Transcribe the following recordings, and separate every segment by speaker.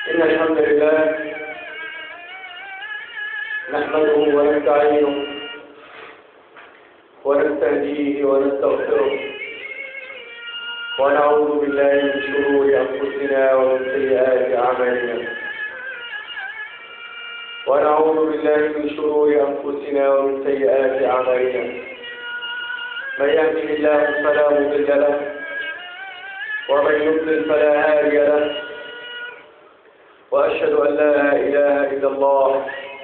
Speaker 1: إن الحمد لله نحمده ونستعينه ونستهديه ونستغفره ونعوذ بالله من شرور أنفسنا ومن سيئات أعمالنا ونعوذ بالله من شرور أنفسنا ومن سيئات أعمالنا من يهده الله فلا مضل له ومن يضلل فلا هادي له وأشهد أن لا إله إلا الله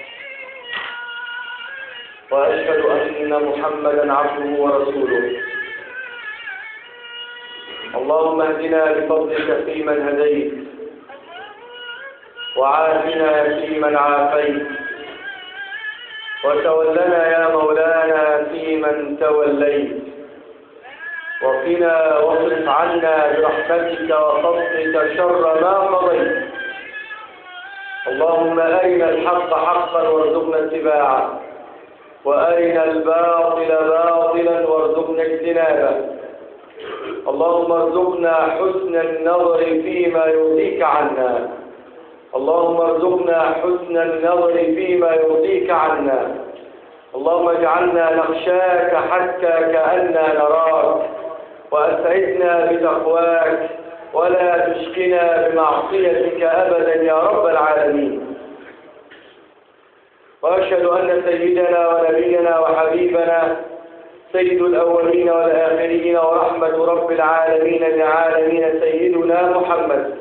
Speaker 1: وأشهد أن محمدا عبده ورسوله اللهم اهدنا بفضلك فيمن هديت وعافنا فيمن عافيت وتولنا يا مولانا فيمن توليت وقنا واصرف عنا برحمتك وفضلك شر ما قضيت اللهم أرنا الحق حقا وارزقنا اتباعه وأرنا الباطل باطلا وارزقنا اجتنابه اللهم ارزقنا حسن النظر فيما يرضيك عنا اللهم ارزقنا حسن النظر فيما يرضيك عنا اللهم اجعلنا نخشاك حتى كأننا نراك وأسعدنا بتقواك ولا تشقنا بمعصيتك أبدا يا رب العالمين وأشهد أن سيدنا ونبينا وحبيبنا سيد الأولين والآخرين ورحمة رب العالمين العالمين سيدنا محمد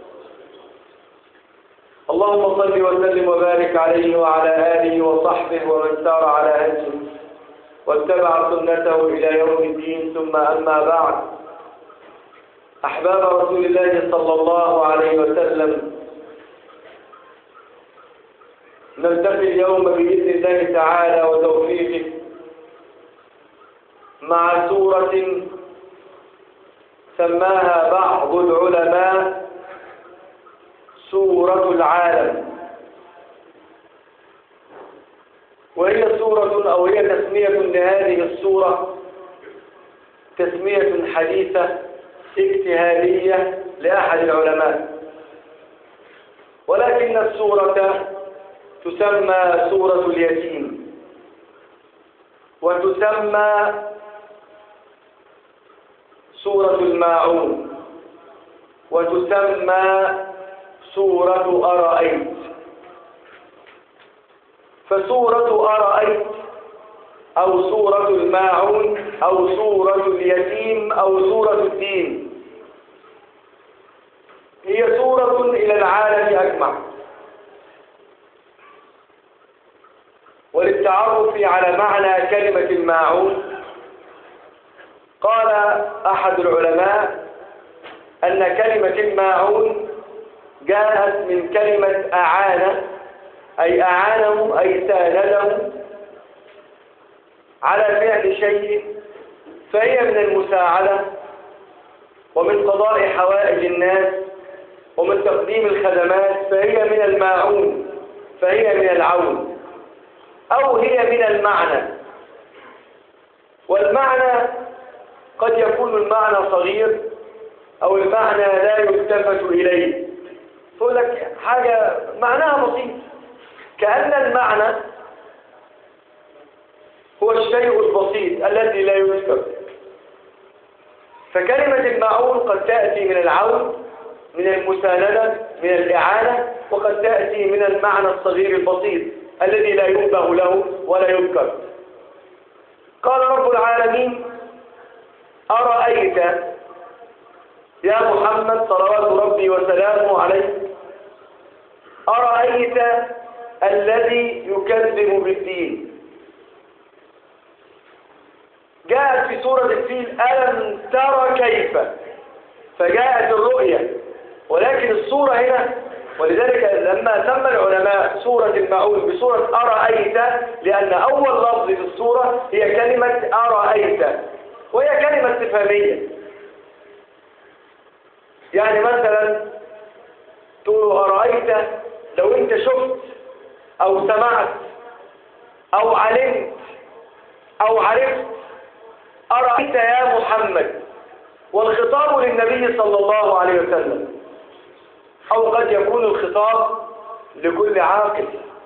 Speaker 1: اللهم صل وسلم وبارك عليه وعلى آله وصحبه ومن سار على هديه واتبع سنته إلى يوم الدين ثم أما بعد أحباب رسول الله صلى الله عليه وسلم نلتقي اليوم بإذن الله تعالى وتوفيقه مع سورة سماها بعض العلماء سورة العالم وهي سورة أو هي تسمية لهذه السورة تسمية حديثة اجتهادية لأحد العلماء ولكن السورة تسمى سورة اليتيم وتسمى سورة الماعون وتسمى سورة أرأيت فسورة أرأيت أو سورة الماعون أو سورة اليتيم أو سورة الدين هي سورة إلى العالم أجمع وللتعرف على معنى كلمة الماعون قال أحد العلماء أن كلمة الماعون جاءت من كلمة أعانة أي أعانه أي سانده على فعل شيء فهي من المساعدة ومن قضاء حوائج الناس ومن تقديم الخدمات فهي من الماعون فهي من العون أو هي من المعنى والمعنى قد يكون المعنى صغير أو المعنى لا يلتفت إليه تقول لك حاجة معناها بسيط كأن المعنى هو الشيء البسيط الذي لا يذكر فكلمة المعون قد تأتي من العون من المساندة من الإعانة وقد تأتي من المعنى الصغير البسيط الذي لا ينبه له ولا يذكر قال رب العالمين أرأيت يا محمد صلوات ربي وسلامه عليه أرأيت الذي يكذب بالدين جاءت في سورة الفيل ألم ترى كيف فجاءت الرؤية ولكن الصورة هنا ولذلك لما سمى العلماء سورة المعون بسورة أرأيت لأن أول لفظ في السورة هي كلمة أرأيت وهي كلمة استفهامية يعني مثلا تقول أرأيت لو أنت شفت أو سمعت أو علمت أو عرفت أرأيت يا محمد والخطاب للنبي صلى الله عليه وسلم أو قد يكون الخطاب لكل عاقل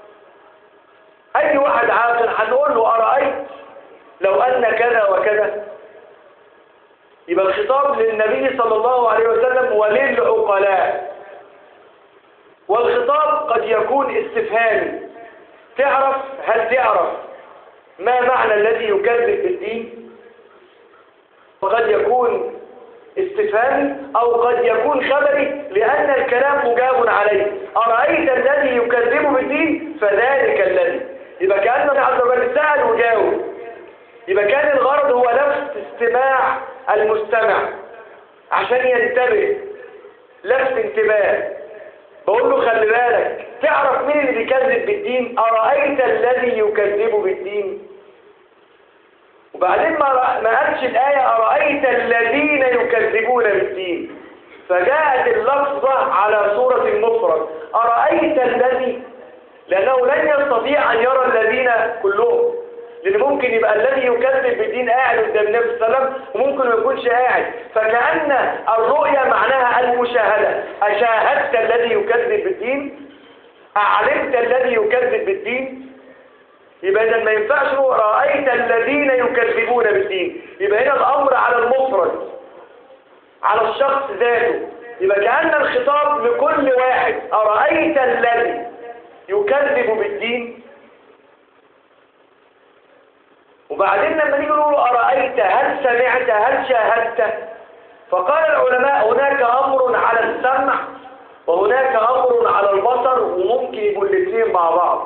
Speaker 1: أي واحد عاقل هنقول له أرأيت لو أن كذا وكذا يبقى الخطاب للنبي صلى الله عليه وسلم وللعقلاء والخطاب قد يكون استفهامي تعرف هل تعرف ما معنى الذي يكذب بالدين وقد يكون استفهامي أو قد يكون خبري لأن الكلام مجاب عليه أرأيت الذي يكذب بالدين فذلك الذي يبقى كأن الله عز وجل سأل وجاوب يبقى كان الغرض هو لفت استماع المستمع عشان ينتبه لفت انتباه بقول له خلي بالك تعرف مين اللي بيكذب بالدين أرأيت الذي يكذب بالدين وبعدين ما ما قالش الآية أرأيت الذين يكذبون بالدين فجاءت اللفظة على صورة المفرد أرأيت الذي لأنه لن يستطيع أن يرى الذين كلهم لأن ممكن يبقى الذي يكذب بالدين قاعد قدام النبي صلى الله عليه وسلم وممكن ما يكونش قاعد فكأن الرؤية معناها المشاهدة أشاهدت الذي يكذب بالدين أعلمت الذي يكذب بالدين يبقى إذا ما ينفعش نقول رأيت الذين يكذبون بالدين يبقى هنا الأمر على المفرد على الشخص ذاته يبقى كأن الخطاب لكل واحد أرأيت الذي يكذب بالدين وبعدين لما نيجي نقول أرأيت هل سمعت هل شاهدت فقال العلماء هناك أمر على السمع وهناك أمر على البصر وممكن يبقوا الاثنين مع بعض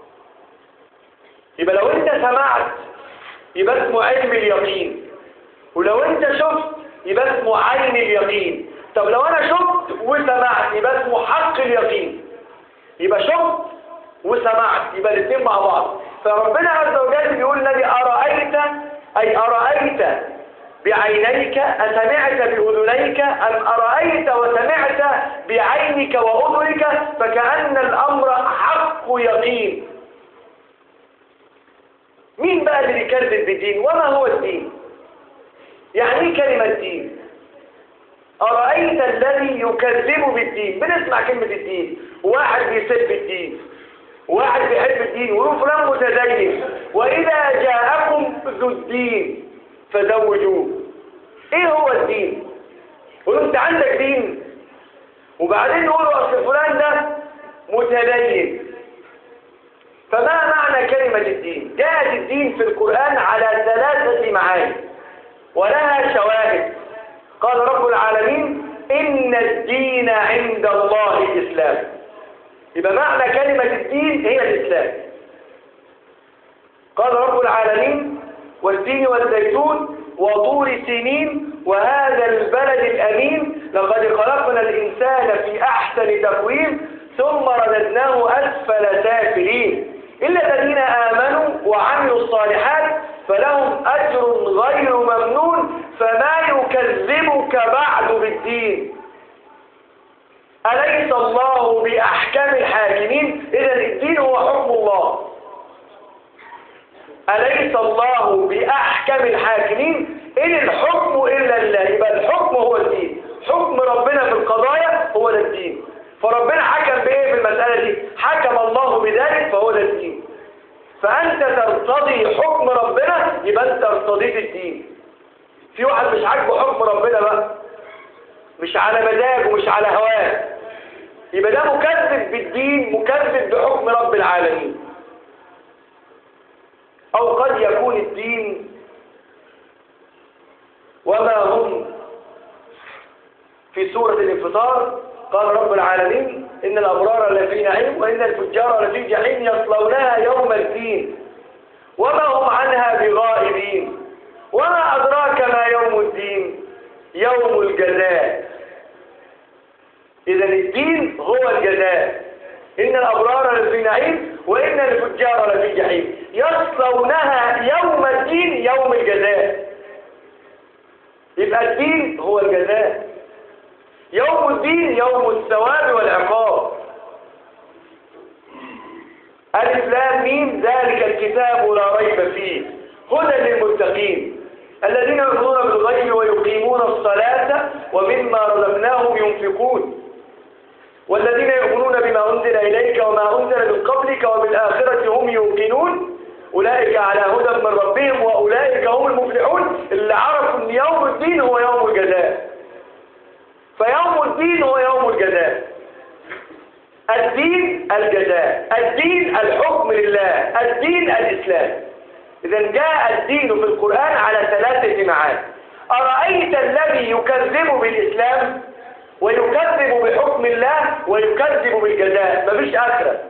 Speaker 1: يبقى لو انت سمعت يبقى اسمه علم اليقين ولو انت شفت يبقى اسمه عين اليقين طب لو انا شفت وسمعت يبقى اسمه حق اليقين يبقى شفت وسمعت يبقى الاثنين مع بعض فربنا عز وجل بيقول الذي أرأيت أي أرأيت بعينيك أسمعت بأذنيك أم أرأيت وسمعت بعينك وأذنك فكأن الأمر حق يقين مين بقى اللي بيكذب بالدين وما هو الدين يعني ايه كلمة دين أرأيت الذي يكذب بالدين بنسمع كلمة الدين واحد بيسب الدين واحد بيحب الدين ويقول فلان متدين وإذا جاءكم ذو الدين فزوجوه ايه هو الدين قولوا انت عندك دين وبعدين نقولوا اصل فلان ده متدين فما معنى كلمة الدين جاءت الدين في القرآن على ثلاثة معاني ولها شواهد قال رب العالمين إن الدين عند الله الإسلام يبقى معنى كلمة الدين هي الإسلام قال رب العالمين والدين والزيتون وطور سنين وهذا البلد الأمين لقد خلقنا الإنسان في أحسن تقويم ثم رددناه أسفل سافلين إلا الذين آمنوا وعملوا الصالحات فلهم أجر غير ممنون فما يكذبك بعد بالدين أليس الله بأحكام الحاكمين إذا الدين هو حكم الله أليس الله بأحكم الحاكمين إن الحكم إلا الله يبقى الحكم هو الدين حكم ربنا في القضايا هو ده الدين فربنا حكم بإيه في المسألة دي حكم الله بذلك فهو ده الدين فأنت ترتضي حكم ربنا يبقى أنت ارتضيت الدين في واحد مش عاجبه حكم ربنا بقى مش على مزاجه مش على هواه يبقى ده مكذب بالدين مكذب بحكم رب العالمين أو قد يكون الدين وما هم في سورة الانفطار قال رب العالمين إن الأبرار لفي نعيم وإن الفجار لفي جحيم يصلونها يوم الدين وما هم عنها بغائبين وما أدراك ما يوم الدين يوم الجزاء إذا الدين هو الجزاء إن الأبرار لفي نعيم وإن الفجار لفي جحيم يصلونها يوم الدين يوم الجزاء يبقى الدين هو الجزاء يوم الدين يوم الثواب والعقاب ألف لام ميم ذلك الكتاب لا ريب فيه هدى للمتقين الذين يؤمنون بالغيب ويقيمون الصلاة ومما رزقناهم ينفقون والذين يؤمنون بما أنزل إليك وما أنزل من قبلك وبالآخرة هم يوقنون أولئك على هدى من ربهم وأولئك هم المفلحون اللي عرفوا أن يوم الدين هو يوم الجزاء فيوم الدين هو يوم الجزاء الدين الجزاء الدين الحكم لله الدين الإسلام إذا جاء الدين في القرآن على ثلاثة معاني أرأيت الذي يكذب بالإسلام ويكذب بحكم الله ويكذب بالجزاء مفيش آخرة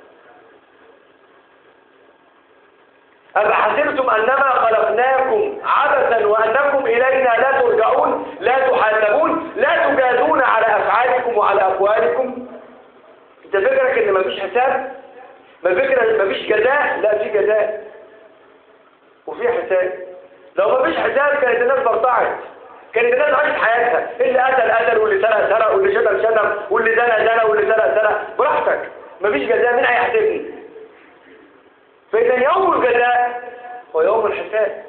Speaker 1: أم حسبتم أنما خلقناكم عبثا وأنكم إلينا لا ترجعون لا تحاسبون لا تجازون على أفعالكم وعلى أقوالكم أنت فكرك إن مفيش حساب ما فكرة مفيش جزاء لا في جزاء وفي حساب لو مفيش حساب كانت الناس برطعت كانت الناس عاشت حياتها اللي قتل قتل واللي سرق سرق واللي شتم شتم واللي زنى زنى واللي سرق سرق براحتك مفيش جزاء مين هيحاسبني فإذا يوم الجزاء هو يوم الحساب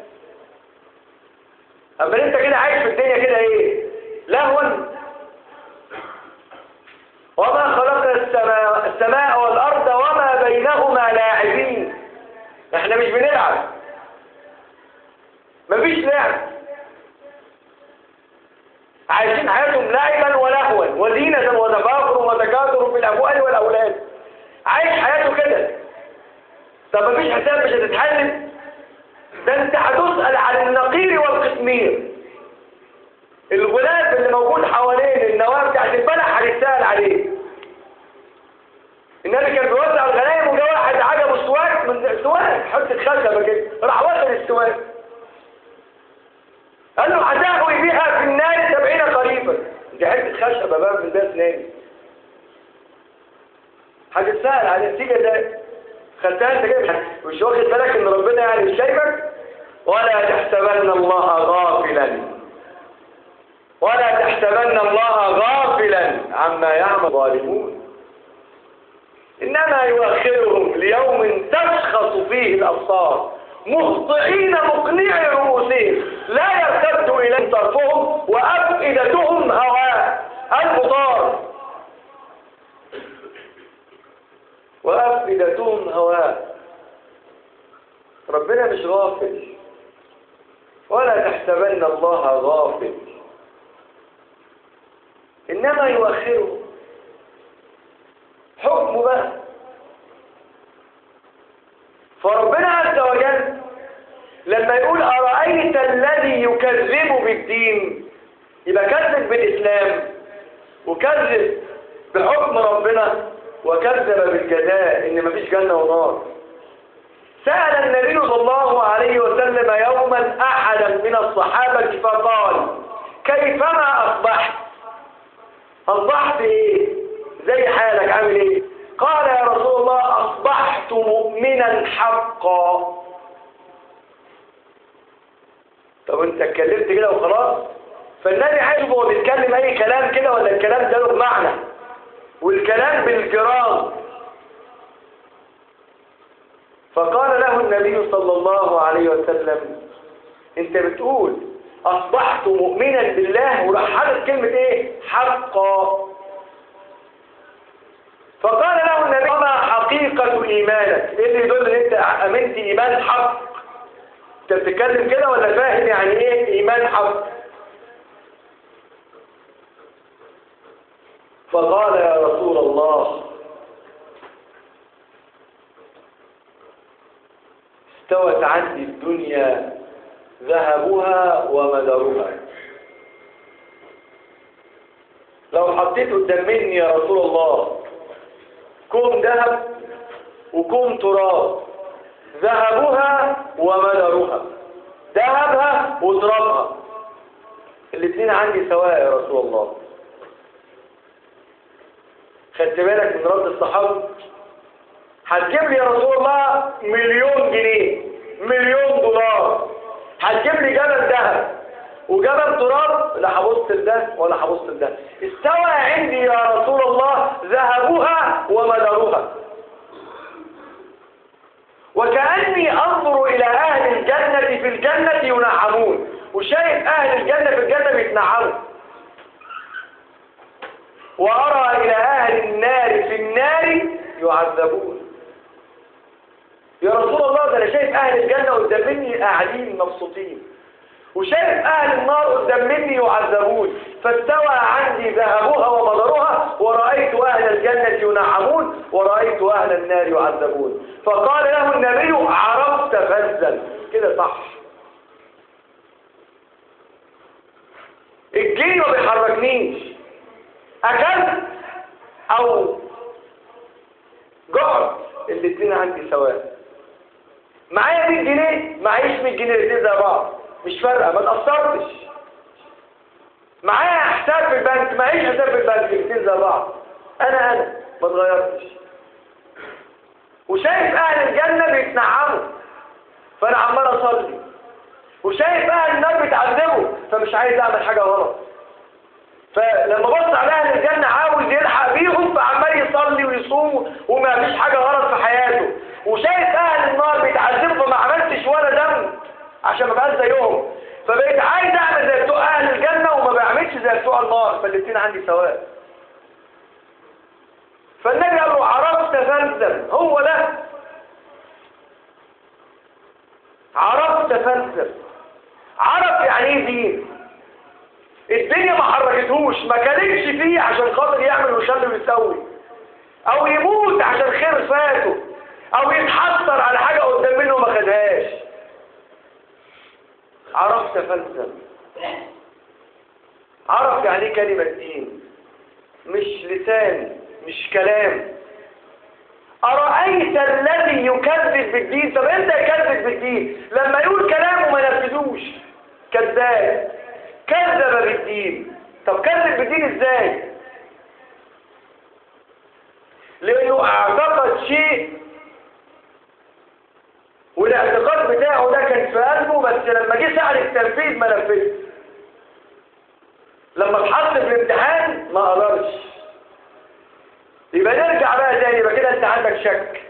Speaker 1: أما أنت كده عايش في الدنيا كده إيه لهوا وما خلقنا السماء, السماء والأرض وما بينهما لاعبين احنا مش بنلعب مفيش لعب عايشين حياتهم لعبا ولهوا وزينة وتفاخر وتكاثر في الأموال والأولاد عايش حياته كده طب مفيش حساب مش هتتحلل ده انت هتسأل عن النقير والقسمير الغلاف اللي موجود حوالين النواة بتاعت البلح هتتسأل عليه النبي كان بيوزع الغنايم وجا واحد عجبه السواك من السواك حته خشبه كده راح واخد السواك قال له هتهوي بها في النار سبعين قريبا دي حته خشبه بقى من ده اسناني هتتسأل على النتيجه ده خدتها انت كده مش واخد بالك ان ربنا يعني مش شايفك ولا تحسبن الله غافلا ولا تحسبن الله غافلا عما يعمل الظالمون انما يؤخرهم ليوم تشخص فيه الابصار مهطعين مقنعي رؤوسهم لا يرتد اليهم طرفهم وافئدتهم هواء المطار وأفئدتهم هواء ربنا مش غافل ولا تحسبن الله غافل إنما يؤخره حكمه بقى فربنا عز وجل لما يقول أرأيت الذي يكذب بالدين يبقى كذب بالإسلام وكذب بحكم ربنا وكذب بالجزاء ان مفيش جنة ونار سأل النبي صلى الله عليه وسلم يوما احدا من الصحابة فقال كيفما اصبحت اصبحت ايه زي حالك عامل ايه قال يا رسول الله اصبحت مؤمنا حقا طب انت اتكلمت كده وخلاص فالنبي عايزه هو بيتكلم اي كلام كده ولا الكلام ده له معنى والكلام بالجرام فقال له النبي صلى الله عليه وسلم انت بتقول اصبحت مؤمنا بالله وراح حدث كلمة ايه حقا فقال له النبي وما حقيقة ايمانك ايه اللي يدل ان انت امنت ايمان حق انت بتتكلم كده ولا فاهم يعني ايه ايمان حق فقال يا رسول الله استوت عندي الدنيا ذهبها ومدرها لو حطيت قدام مني يا رسول الله كوم ذهب وكوم تراب ذهبها ومدرها ذهبها وترابها الاثنين عندي سواء يا رسول الله خدت بالك من رد الصحابة هتجيب لي يا رسول الله مليون جنيه مليون دولار هتجيب لي جبل ذهب وجبل تراب لا هبص لده ولا هبص لده استوى عندي يا رسول الله ذهبها ومدرها وكأني أنظر إلى أهل الجنة في الجنة ينعمون وشايف أهل الجنة في الجنة بيتنعموا وأرى إلى أهل النار في النار يعذبون يا رسول الله ده أنا شايف أهل الجنة قدام مني قاعدين مبسوطين وشايف أهل النار قدام مني يعذبون فاستوى عندي ذهبها ومضرها ورأيت أهل الجنة ينعمون ورأيت أهل النار يعذبون فقال له النبي عرفت فانزل كده صح الجيل ما بيحركنيش أكلت أو جعت الاثنين عندي سواء معايا 100 جنيه معيش 100 جنيه الاثنين زي بعض مش فارقه ما تاثرتش معايا حساب في البنك معيش حساب في البنك الاثنين زي بعض انا انا ما اتغيرتش وشايف اهل الجنه بيتنعموا فانا عمال اصلي وشايف اهل النار بيتعذبوا فمش عايز اعمل حاجه غلط فلما بص على اهل الجنه عاوز يلحق بيهم فعمال يصلي ويصوم وما فيش حاجه غلط في حياته وشايف اهل النار بيتعذبوا فما عملتش ولا ذنب عشان ما بقاش زيهم فبقيت عايز اعمل زي بتوع اهل الجنه وما بعملش زي بتوع النار فالاثنين عندي سواء فالنبي قال له عرفت فلزم هو ده عرفت فلزم عرف يعني ايه دين الدنيا ما حركتهوش ما كانتش فيه عشان خاطر يعمل ويخلي ويسوي او يموت عشان خير فاته او يتحسر على حاجة قدام منه ما خدهاش عرفت فلسفة عرف يعني ايه كلمة دين مش لسان مش كلام أرأيت الذي يكذب بالدين طب انت يكذب بالدين لما يقول كلام وما نفذوش كذاب كذب بالدين طب كذب بالدين ازاي لانه اعتقد شيء والاعتقاد بتاعه ده كان في قلبه بس لما جه سأل التنفيذ ما نفذش لما اتحط في الامتحان ما قدرش يبقى نرجع بقى تاني يبقى كده انت عندك شك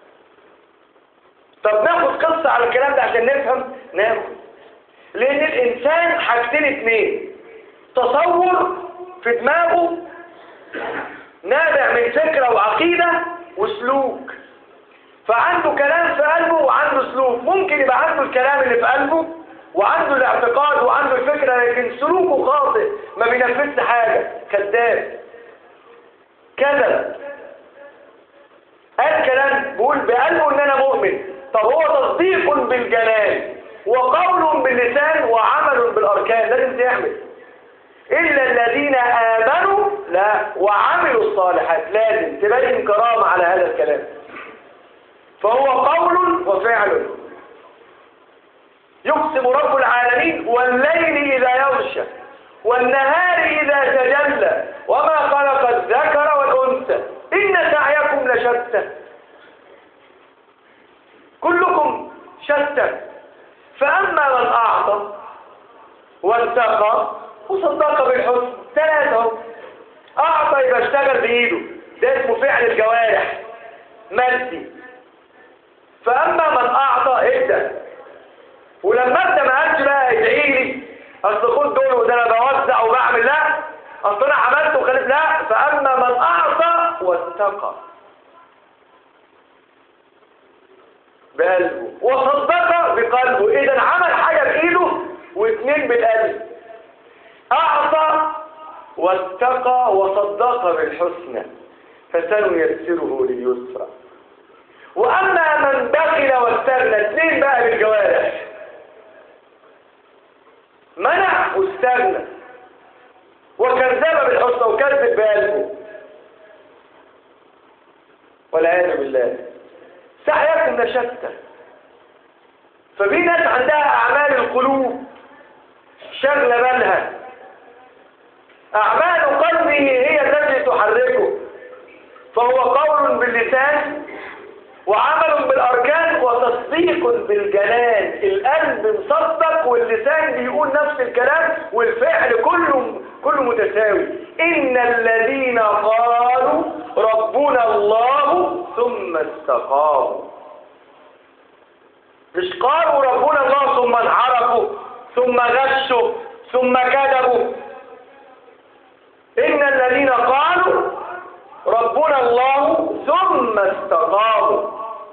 Speaker 1: طب ناخد قصة على الكلام ده عشان نفهم ناخد لان الانسان حاجتين اتنين تصور في دماغه نابع من فكرة وعقيدة وسلوك فعنده كلام في قلبه وعنده سلوك ممكن يبقى عنده الكلام اللي في قلبه وعنده الاعتقاد وعنده الفكرة لكن سلوكه خاطئ ما بينفذش حاجة كذاب كذب قال كلام بيقول بقلبه ان انا مؤمن طب هو تصديق بالجنان وقول باللسان وعمل بالاركان لازم تعمل الا الذين امنوا لا وعملوا الصالحات لازم تبين كرامة على هذا الكلام فهو قول وفعل يقسم رب العالمين والليل إذا يغشى والنهار إذا تجلى وما خلق الذكر والأنثى إن سعيكم لشتى كلكم شتى فأما من أعطى واتقى وصدق بالحسن ثلاثة أعطى يبقى اشتغل بإيده ده اسمه فعل الجوارح مادي فأما من أعطى ابدأ ولما انت ما قالش بقى ادعي لي اصل خد دول وده انا بوزع وبعمل لا اصل انا عملت وخليت لا فاما من اعطى واتقى بقلبه وصدق بقلبه اذا عمل حاجه بايده واثنين بالقلب اعطى واتقى وصدق بالحسنى فسنيسره لليسرى واما من بخل واستغنى اثنين بقى بالجوارح منع واستغنى وكذب بالحسنى وكذب بقلبه والعياذ بالله سعيكم لشتى ففي ناس عندها اعمال القلوب شغله بالها اعمال قلبه هي التي تحركه فهو قول باللسان وعمل بالأركان وتصديق بالجنان القلب مصدق واللسان بيقول نفس الكلام والفعل كله كله متساوي إن الذين قالوا ربنا الله ثم استقاموا مش قالوا ربنا الله ثم انحرفوا ثم غشوا ثم كذبوا إن الذين قالوا قالوا ربنا الله ثم استقاموا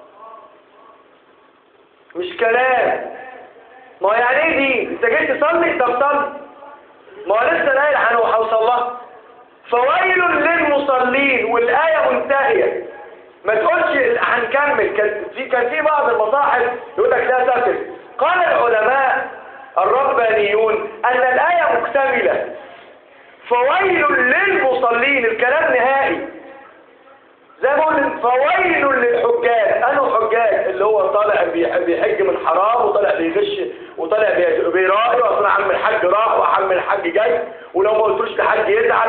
Speaker 1: مش كلام ما هو يعني ايه دي انت جاي تصلي طب صلي ما هو لسه الايه هنوصل لها فويل للمصلين والايه منتهيه ما تقولش هنكمل كان في كان في بعض المصاحف يقول لك لا تقف قال العلماء الربانيون ان الايه مكتمله فويل للمصلين الكلام نهائي زي ما قلت فويل للحجاج انا حجاج اللي هو طالع بيحج من حرام وطالع بيغش وطالع بيرائي واصلا عم الحج راح وعم الحج جاي ولو ما قلتوش الحج يزعل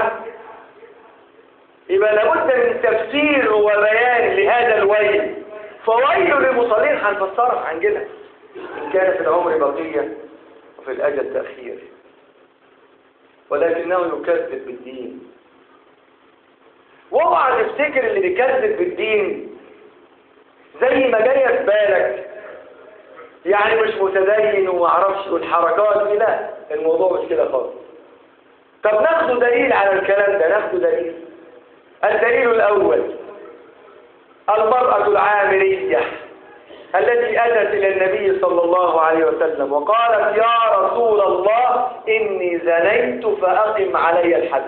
Speaker 1: يبقى لابد من تفسير وبيان لهذا الويل فويل للمصلين هنفسرها هنجيلها ان كان في العمر بقيه وفي الاجل تاخير ولكنه يكذب بالدين واوعى تفتكر اللي بيكذب بالدين زي ما جايه في بالك يعني مش متدين وما اعرفش والحركات دي لا الموضوع مش كده خالص طب ناخد دليل على الكلام ده ناخد دليل الدليل الاول المرأة العامرية التي أتت إلى النبي صلى الله عليه وسلم وقالت يا رسول الله إني زنيت فأقم علي الحد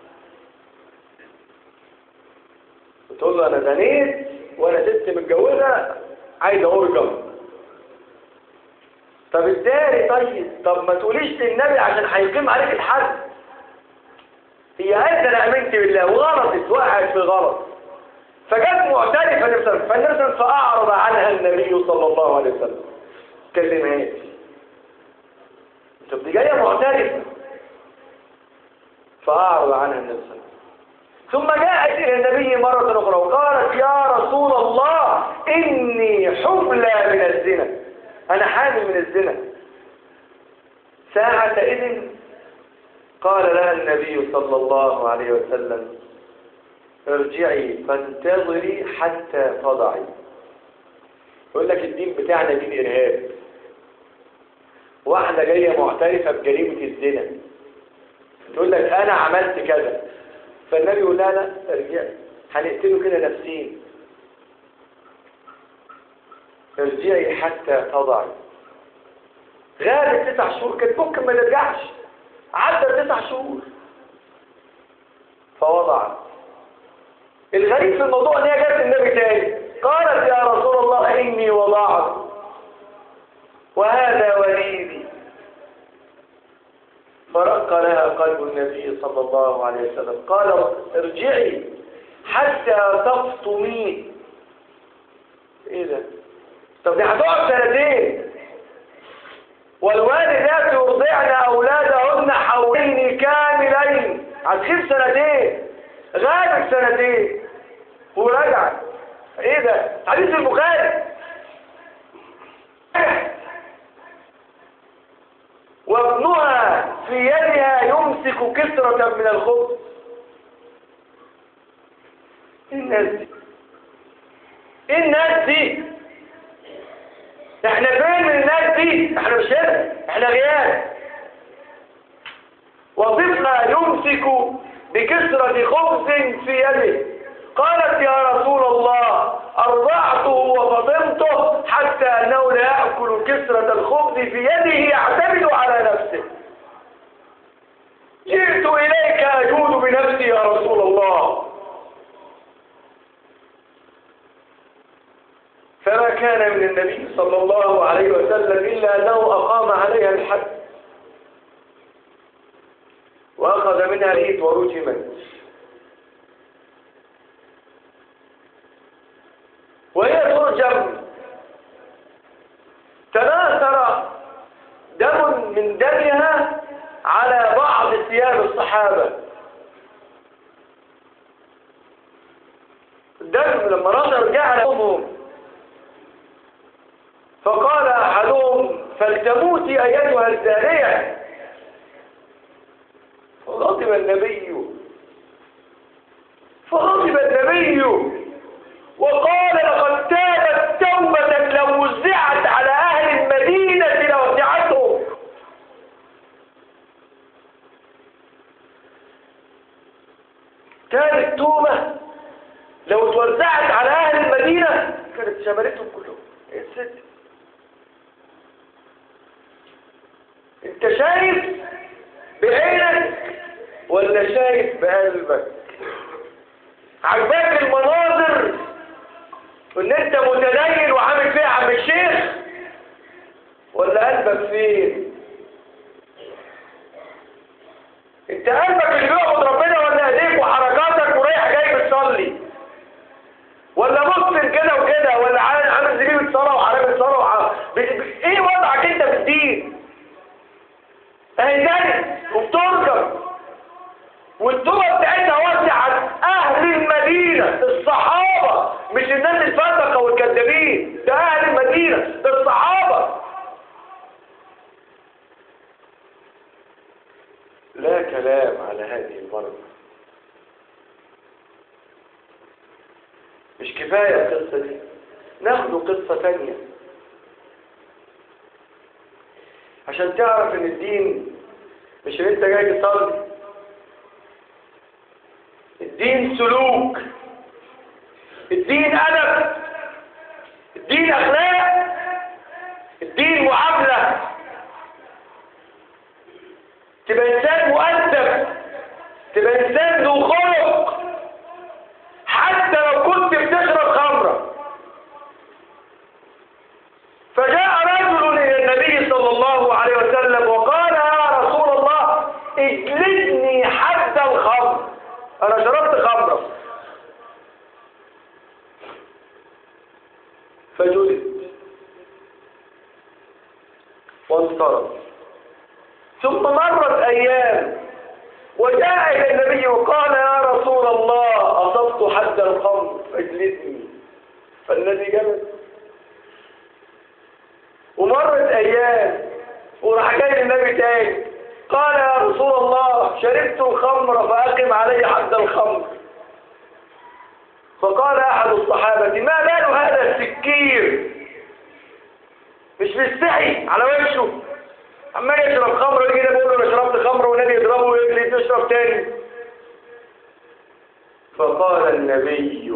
Speaker 1: بتقول له أنا زنيت وأنا ست متجوزة عايز أرجم طب ازاي طيب طب ما تقوليش للنبي عشان هيقيم عليك الحد هي قالت انا امنت بالله وغلطت وقعت في غلط فجت معترفه نفسها فالنبي فاعرض عنها النبي صلى الله عليه وسلم كلمهاش طب دي جايه معترفه فاعرض عنها النبي صلى الله عليه وسلم ثم جاءت إلى النبي مرة أخرى وقالت يا رسول الله إني حبلى من الزنا أنا حامل من الزنا ساعة إذن قال لها النبي صلى الله عليه وسلم ارجعي فانتظري حتى تضعي يقول لك الدين بتاعنا دين إرهاب واحدة جاية معترفة بجريمة الزنا تقول لك أنا عملت كذا فالنبي يقول لها لا ارجعي هنقتله كده نفسين ارجعي حتى تضعي غابت تسع شهور كانت ممكن ما ترجعش عدى تسع شهور فوضعت الغريب في الموضوع ان هي جت النبي تاني قالت يا رسول الله اني وضعت وهذا وليدي فرق لها قلب النبي صلى الله عليه وسلم قال ارجعي حتى تفطميه ايه ده طب دي هتقعد سنتين والوالدات يرضعن اولادهن حولين كاملين هتخيب سنتين غابت سنتين ورجعت ايه ده حديث البخاري وابنها في يدها يمسك كسرة من الخبز ايه الناس دي ايه الناس دي احنا فين من الناس دي احنا مش هنا احنا غياب وطفلها يمسك بكسرة خبز في يده قالت يا رسول الله أرضعته وفطمته حتى أنه لا يأكل كسرة الخبز في يده يعتمد على نفسه جئت إليك أجود بنفسي يا رسول الله فما كان من النبي صلى الله عليه وسلم إلا أنه أقام عليها الحد وأخذ منها الإيد ورجمت وهي ترجم تناثر دم من دمها على بعض ثياب الصحابة الدم لما نظر جعل أمهم فقال أحدهم فلتموتي أيتها الزانية فغضب النبي فغضب النبي وقال لقد تابت توبة لو وزعت على أهل المدينة لوسعتهم كانت تومة لو اتوزعت على أهل المدينة كانت شملتهم كلهم ايه الست انت شايف بعينك ولا شايف بقلبك عجباك المناظر وان انت متدين وعامل فيها عم الشيخ ولا قلبك فين انت قلبك اللي بيعبد ربنا ولا ايديك وحركاتك ورايح جاي بتصلي ولا مسلم كده وكده ولا عامل عامل زميل صلاه وحرام الصلاه وح... ب... ب... ايه وضعك انت في الدين اهي جاي وبتركب والتوبه بتاعتها وسعت اهل المدينه الصحابه مش الناس الفاسقه والكذابين ده اهل المدينه ده الصحابه لا كلام على هذه المرة مش كفاية القصة دي ناخد قصة تانية عشان تعرف ان الدين مش ان انت جاي تصلي الدين سلوك الدين أدب الدين أخلاق الدين معاملة تبقى إنسان مؤدب تبقى إنسان ذو خلق حتى لو كنت بتشرب خمرة فجاء رجل إلى النبي صلى الله عليه وسلم وقال يا رسول الله اجلدني حد الخمر أنا شربت خمرة فجلد وانصرف ثم مرت أيام وجاء إلى النبي وقال يا رسول الله أصبت حد الخمر فاجلدني فالذي جلد ومرت أيام وراح جاي النبي تاني قال يا رسول الله شربت الخمر فأقم علي حد الخمر فقال أحد الصحابة ما بال هذا السكير مش مستحي على وشه عمال يشرب خمر ويجي ده بيقول له انا شربت خمر والنبي يضربه ويجري تشرب تاني فقال النبي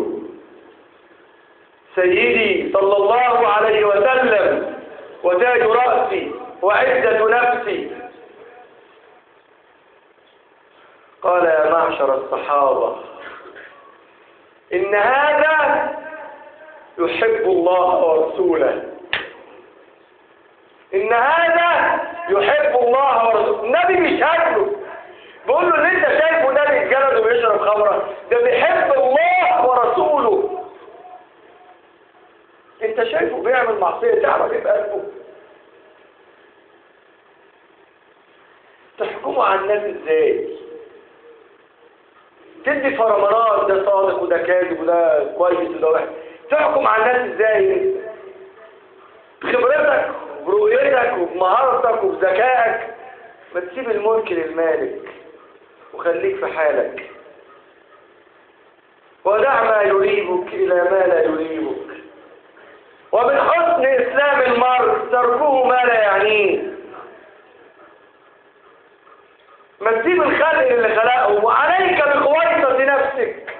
Speaker 1: سيدي صلى الله عليه وسلم وتاج رأسي وعزة نفسي قال يا معشر الصحابة إن هذا يحب الله ورسوله إن هذا يحب الله ورسوله النبي مش هاكله بيقول له اللي انت شايفه ده بيتجلد وبيشرب خمرة ده بيحب الله ورسوله انت شايفه بيعمل معصية تعرف ايه بقلبه تحكموا على الناس ازاي تدي فرمانات ده صادق وده كاذب وده كويس وده وحش تحكم على الناس ازاي بخبرتك برؤيتك وبمهارتك وبذكائك ما تسيب الملك للمالك وخليك في حالك ودع ما يريبك إلى ما لا يريبك ومن حسن إسلام المرء تركه ما لا يعنيه ما تسيب الخلق اللي خلقه وعليك بقويصة نفسك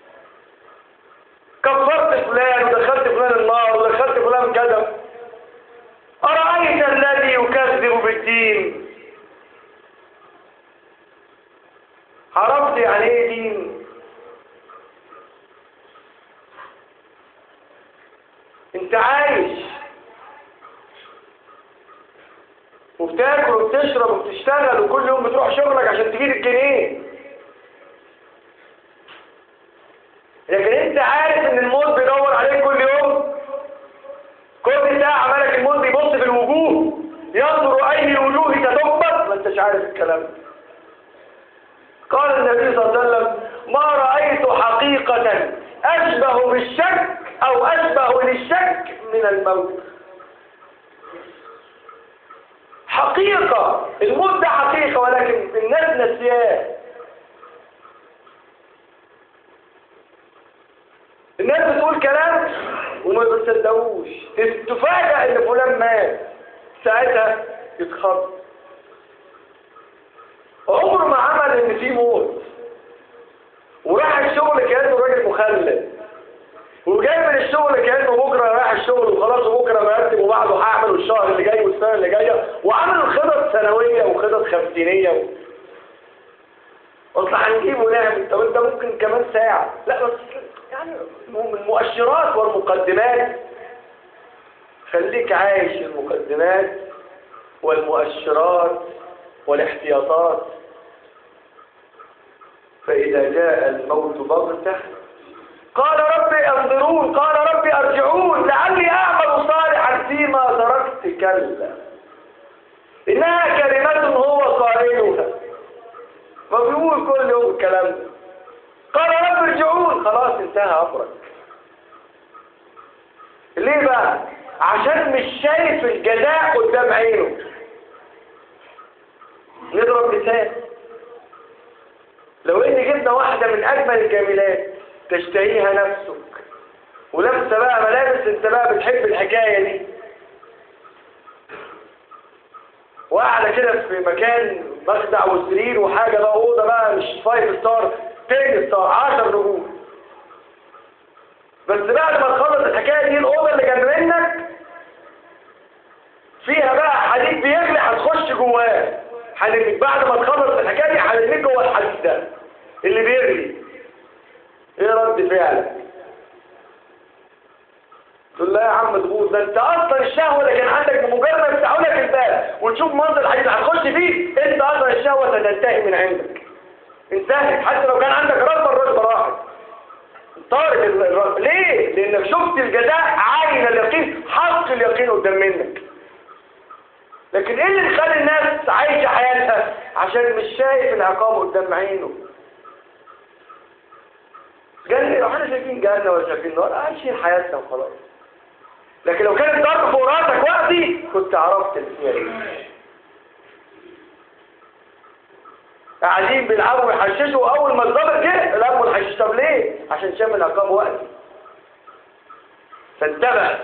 Speaker 1: كفرت فلان ودخلت فلان النار ودخلت فلان كذا أرأيت الذي يكذب بالدين عرفت يعني ايه دين انت عايش وبتاكل وبتشرب وبتشتغل وكل يوم بتروح شغلك عشان تجيب الجنيه لكن انت عارف ان الموت بيدور عليك كل يوم كل ساعة ملك الموت بيبص في الوجوه ينظر اي الوجوه تدبر ما انتش عارف الكلام ده قال النبي صلى الله عليه وسلم ما رأيت حقيقة أشبه بالشك أو أشبه للشك من الموت حقيقة الموت ده حقيقة ولكن الناس نسياه الناس بتقول كلام وما بتصدقوش تفاجأ ان فلان مات ساعتها يتخض عمره ما عمل ان في موت وراح يتكلم وجاي من الشغل كأنه بكرة رايح الشغل وخلاص وبكرة مرتب وبعده هعمل الشهر اللي جاي والسنة اللي جاية وعامل خطط سنوية وخطط خمسينية و... اصل هنجيب ونعمل طب انت ممكن كمان ساعة لا بس يعني من المؤشرات والمقدمات خليك عايش المقدمات والمؤشرات والاحتياطات فإذا جاء الموت بغتة قال ربي انظرون قال ربي ارجعون لعلي اعمل صالحا فيما تركت كلا انها كلمة هو قائلها فبيقول كل يوم الكلام ده قال رب ارجعون خلاص انتهى امرك ليه بقى عشان مش شايف الجزاء قدام عينه نضرب مثال لو ان جبنا واحدة من اجمل الجميلات تشتهيها نفسك ولابسه بقى ملابس انت بقى بتحب الحكاية دي وقاعدة كده في مكان مخدع وسرير وحاجة بقى أوضة بقى مش فايف ستار تاني ستار عشر نجوم بس بعد ما تخلص الحكاية دي الأوضة اللي جنب منك فيها بقى حديد بيغلي هتخش جواه هنرميك بعد ما تخلص الحكاية دي هنرميك جوه الحديد ده اللي بيغلي ايه رد فعلك تقول لا يا عم تغوص ده انت اصلا الشهوة اللي كان عندك بمجرد ما تفتحوا لك الباب وتشوف منظر الحديث هتخش فيه انت اصلا الشهوة ستنتهي من عندك انتهت حتى لو كان عندك رغبة الرغبة راحت طارق الرغبة ليه؟ لانك شفت الجزاء عين اليقين حق اليقين قدام منك لكن ايه اللي مخلي الناس عايشة حياتها عشان مش شايف العقاب قدام عينه جنة احنا شايفين جنة ولا شايفين نار عايشين حياتنا وخلاص لكن لو كانت ضرب فوق راسك وقتي كنت عرفت الفيها ايه قاعدين بيلعبوا ويحششوا اول ما الضابط جه الاب الحشيش طب ليه عشان شاف العقاب وقتي فانتبه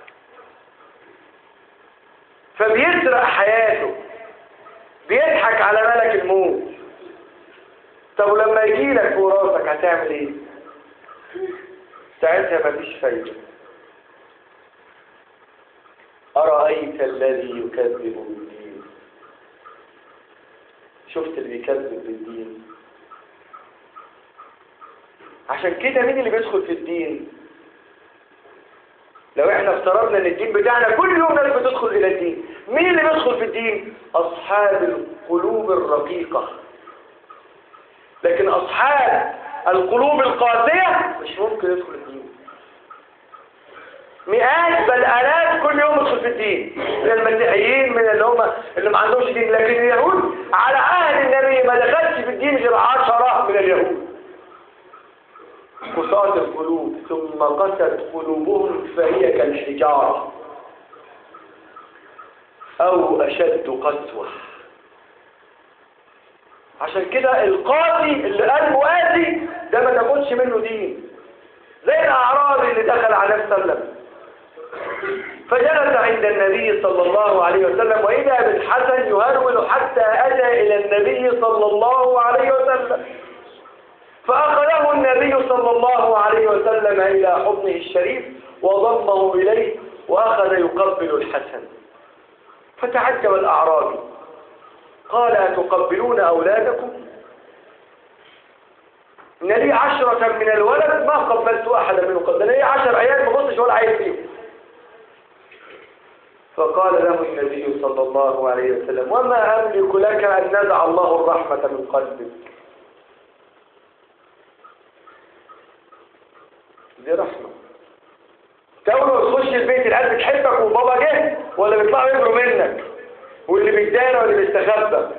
Speaker 1: فبيسرق حياته بيضحك على ملك الموت طب ولما يجي لك فوق راسك هتعمل ايه ساعتها مفيش فايده أرأيت الذي يكذب بالدين شفت اللي بيكذب بالدين عشان كده مين اللي بيدخل في الدين لو احنا افترضنا ان الدين بتاعنا كل يوم ناس بتدخل الى الدين مين اللي بيدخل في الدين اصحاب القلوب الرقيقة لكن اصحاب القلوب القاسية مش ممكن يدخل الدين مئات بل آلاف كل يوم يدخل في الدين من المسيحيين من اللي هم اللي ما عندهمش دين لكن اليهود على عهد النبي ما دخلش في الدين غير عشرة من اليهود قساة القلوب ثم قست قلوبهم فهي كالحجارة أو أشد قسوة عشان كده القاضي اللي قلبه قاسي ده ما تاخدش منه دين زي الأعرابي اللي دخل على النبي صلى الله عليه وسلم فجلس عند النبي صلى الله عليه وسلم وإذا بالحسن يهرول حتى أتى إلى النبي صلى الله عليه وسلم فأخذه النبي صلى الله عليه وسلم إلى حضنه الشريف وضمه إليه وأخذ يقبل الحسن فتعجب الأعرابي قال أتقبلون أولادكم إن لي عشرة من الولد ما قبلت أحدا منهم قبل لي عشر عيال ما بصش ولا عيل فيهم فقال له النبي صلى الله عليه وسلم وما أملك لك أن نزع الله الرحمة من قلبك دي رحمة تقول تخش البيت العيال بتحبك وبابا جه ولا بيطلعوا يجروا منك واللي بيتدان واللي بيستخبى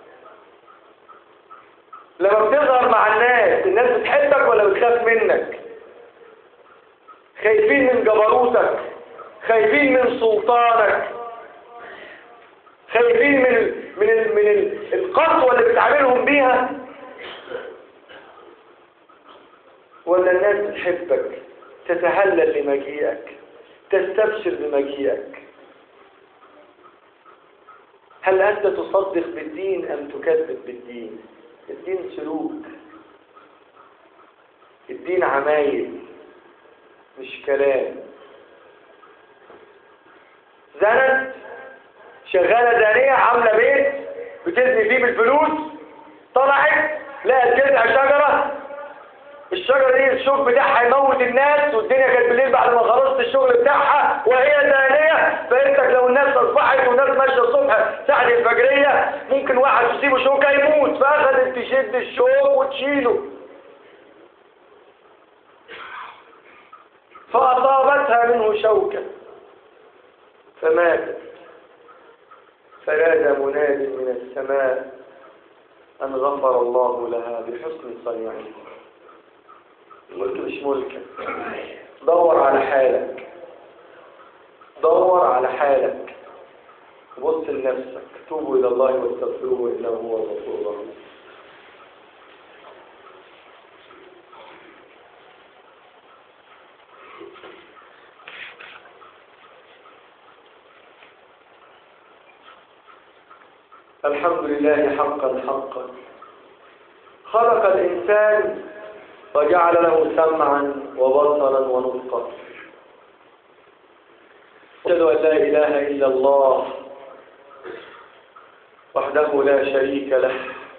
Speaker 1: لما بتظهر مع الناس الناس بتحبك ولا بتخاف منك خايفين من جبروتك خايفين من سلطانك خايفين من ال من ال من ال القسوة اللي بتعاملهم بيها ولا الناس بتحبك تتهلل لمجيئك تستبشر بمجيئك هل أنت تصدق بالدين أم تكذب بالدين الدين سلوك الدين الدين عمايل مش كلام زنت شغالة زانية عاملة بيت بتزني فيه بالفلوس طلعت لقت جذع شجرة الشجرة دي الشوك بتاعها يموت الناس والدنيا كانت بالليل بعد ما خلصت الشغل بتاعها وهي زانية فانتك لو الناس اصبحت والناس ماشية الصبح ساعة الفجرية ممكن واحد تسيبه شوكة يموت فاخدت تشد الشوك وتشيله فأصابتها منه شوكة فماتت فنادى مناد من السماء أن غفر الله لها بحسن صنيعها الملك مش ملكك دور على حالك دور على حالك بص لنفسك توبوا إلى الله واستغفروه إنه هو الغفور الرحيم الحمد لله حقا حقا خلق الإنسان وجعل له سمعا وبصرا ونطقا أشهد أن لا إله إلا الله وحده لا شريك له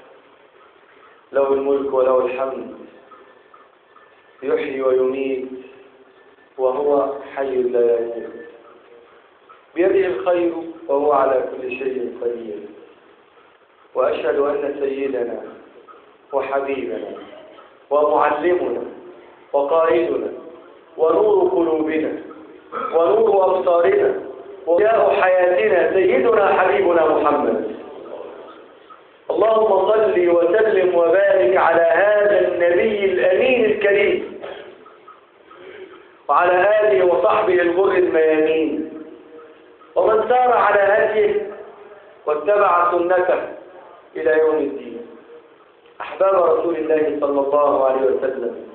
Speaker 1: له الملك وله الحمد يحيي ويميت وهو حي لا يموت بيده الخير وهو على كل شيء قدير وأشهد أن سيدنا وحبيبنا ومعلمنا وقائدنا ونور قلوبنا ونور أبصارنا وجاء حياتنا سيدنا حبيبنا محمد اللهم صل وسلم وبارك على هذا النبي الأمين الكريم وعلى آله وصحبه الغر الميامين ومن سار على هديه واتبع سنته إلى يوم الدين أحباب رسول الله صلى الله عليه وسلم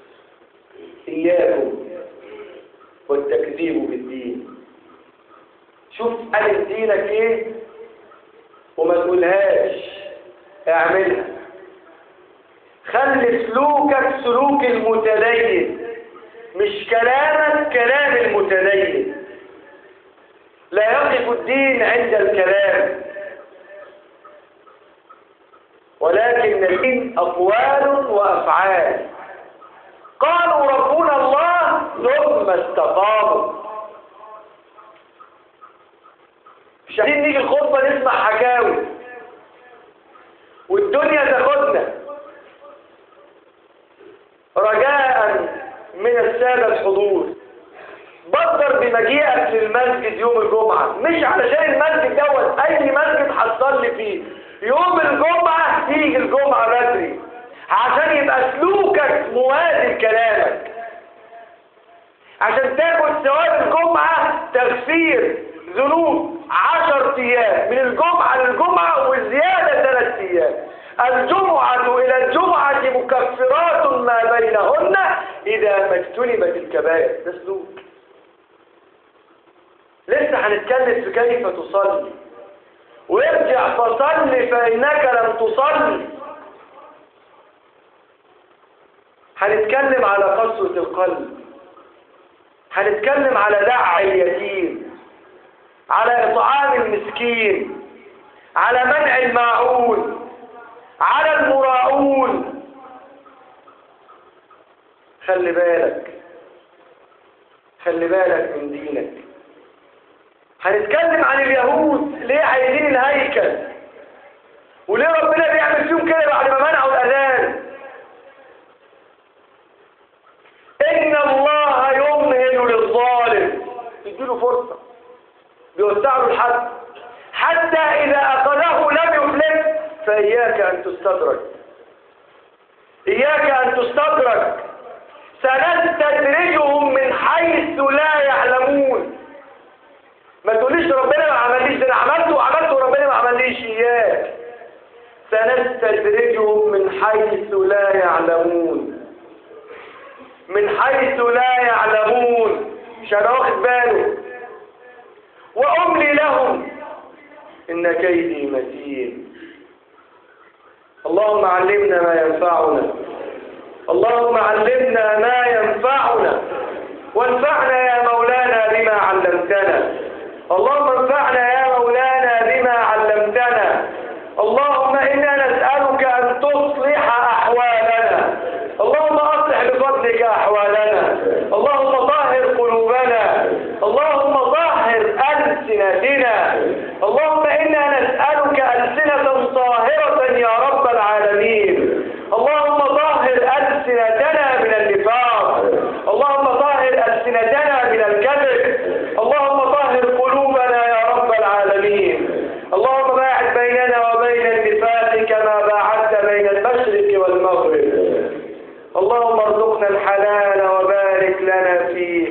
Speaker 1: إياكم والتكذيب بالدين شوف قال دينك ايه وما تقولهاش اعملها خلي سلوكك سلوك المتدين مش كلامك كلام المتدين لا يقف الدين عند الكلام ولكن الدين أقوال وأفعال قالوا ربنا الله ثم استقاموا مش عايزين نيجي الخطبة نسمع حكاوي والدنيا تاخدنا رجاء من السادة الحضور بدر بمجيئك للمسجد يوم الجمعة مش علشان المسجد دوت أي مسجد هتصلي فيه يوم الجمعة تيجي الجمعة بدري عشان يبقى سلوكك موازي لكلامك عشان تاخد ثواب الجمعة تغفير ذنوب عشر ايام من الجمعة للجمعة والزيادة ثلاث ايام الجمعة إلى الجمعة مكفرات ما بينهن إذا ما اجتنبت الكبائر ده سلوك لسه هنتكلم في كيف تصلي وارجع فصل فإنك لم تصلي هنتكلم على قسوة القلب هنتكلم على دع اليتيم على إطعام المسكين على منع الماعون على المراؤون خلي بالك خلي بالك من دينك هنتكلم عن اليهود ليه عايزين الهيكل وليه ربنا بيعمل فيهم كده بعد ما منعوا الأذان إن الله يمهل للظالم يديله فرصة بيوسع له الحد حتى إذا أخذه لم يفلت فإياك أن تستدرك إياك أن تستدرك سنستدرجهم من حيث لا يعلمون ما تقوليش ربنا ما عمليش ده انا عملته وعملته وربنا ما عمليش اياك سنستدرجهم من حيث لا يعلمون من حيث لا يعلمون مش انا واخد باله واملي لهم ان كيدي متين اللهم علمنا ما ينفعنا اللهم علمنا ما ينفعنا وانفعنا يا مولانا بما علمتنا اللهم انفعنا يا مولانا بما علمتنا اللهم إنا نسألك أن تصلح أحوالنا اللهم أصلح بفضلك أحوالنا اللهم طهر قلوبنا اللهم طهر ألسنتنا اللهم إنا نسألك ألسنة طاهرة يا رب العالمين اللهم طهر ألسنتنا من النفاق اللهم طهر ألسنتنا من الكذب اللهم طهر قلوبنا يا رب العالمين اللهم باعد بيننا وبين النفاق كما باعدت بين المشرق والمغرب اللهم ارزقنا الحلال وبارك لنا فيه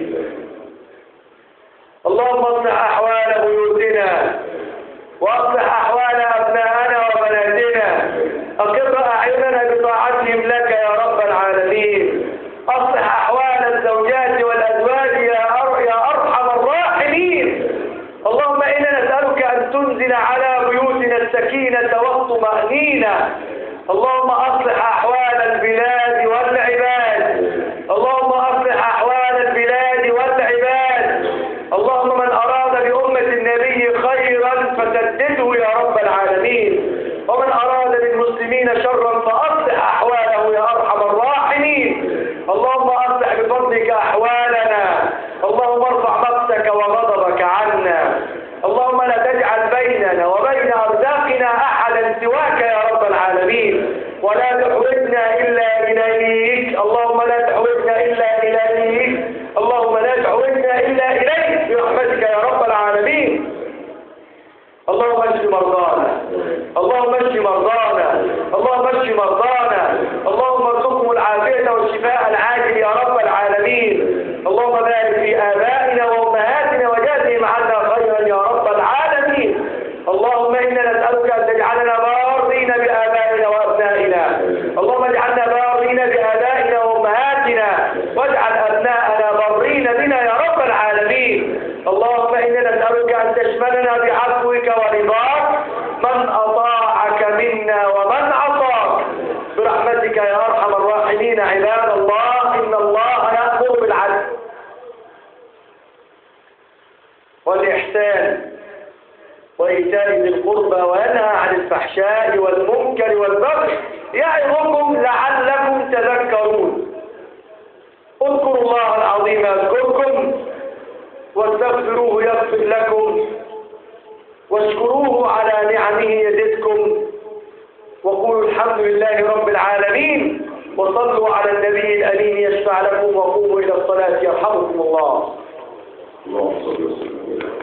Speaker 1: اللهم اصلح احوال بيوتنا واصلح احوال ابنائنا وبناتنا اقر اعيننا بطاعتهم لك يا رب العالمين اصلح احوال الزوجات والازواج يا أر- يا ارحم الراحمين اللهم انا نسالك ان تنزل على بيوتنا السكينه والطمانينه اللهم اصلح احوال البلاد والعباد اللهم اصلح احوال البلاد والعباد اللهم من اراد بامه النبي خيرا فسدده يا رب العالمين ومن اراد بالمسلمين شرا فاصلح احواله يا ارحم الراحمين اللهم اصلح بفضلك احوالنا اللهم ارفع مقتك وغضبك عنا اللهم لا تجعل بيننا وبين ارزاقنا احدا سواك يا رب العالمين ولا تحوجنا الا اليك اللهم لا تحوجنا الا اليك اللهم لا تحوجنا الا اليك برحمتك يا رب العالمين اللهم اشف مرضانا اللهم اشف مرضانا اللهم اشف مرضانا اللهم ارزقهم العافيه والشفاء العاجل يا رب العالمين اللهم بارك في ابائنا وامهاتنا وجازهم عنا خيرا يا رب العالمين اللهم انا نسالك ان تجعلنا بارين بابائنا وابنائنا اللهم اجعلنا بارين بابائنا وامهاتنا واجعل ابناءنا بارين بنا يا رب العالمين اللهم انا نسالك ان تشملنا بعفوك ورضاك من اطاعك منا ومن عصاك برحمتك يا ارحم الراحمين عباد الله ان الله يامر بالعدل والاحسان وإيتاء ذي القربى وينهى عن الفحشاء والمنكر والبغي يعظكم لعلكم تذكرون اذكروا الله العظيم يذكركم واستغفروه يغفر لكم واشكروه على نعمه يزدكم وقولوا الحمد لله رب العالمين وصلوا على النبي الأمين يشفع لكم وقوموا إلى الصلاة يرحمكم الله
Speaker 2: اللهم صل وسلم